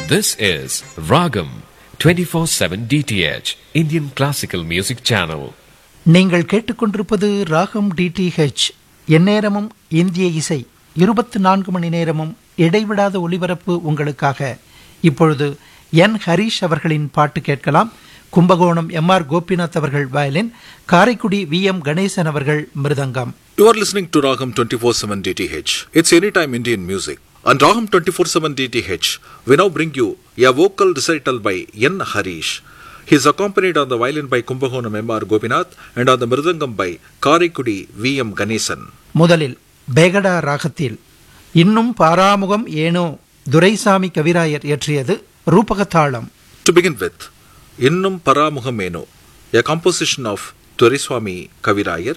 This is Ragam 24/7 DTH Indian Classical Music Channel. நீங்கள் கேட்டுக்கொண்டிருப்பது ராகம் டிடிஹெச் எந்நேரமும் இந்திய இசை இருபத்தி நான்கு மணி நேரமும் இடைவிடாத ஒளிபரப்பு உங்களுக்காக இப்பொழுது என் ஹரிஷ் அவர்களின் பாட்டு கேட்கலாம் கும்பகோணம் எம் ஆர் கோபிநாத் அவர்கள் violin Karaikudi V M Ganesan அவர்கள் mridangam You are listening to Ragam 24/7 DTH. It's anytime Indian music. On Ragam 24/7 DTH, we now bring you a vocal recital by N. Harish. He is accompanied on the violin by Kumbhakonam M. R. Gopinath and on the mridangam by Karikudi V. M. Ganesan. முதலில் பேகடா ராகத்தில் இன்னும் பாராமுகம் ஏனோ துரைசாமி கவிராயர் இயற்றியது ரூபகதாளம் To begin with, Innum Paramuhameno, a composition of Turiswami Kavirayar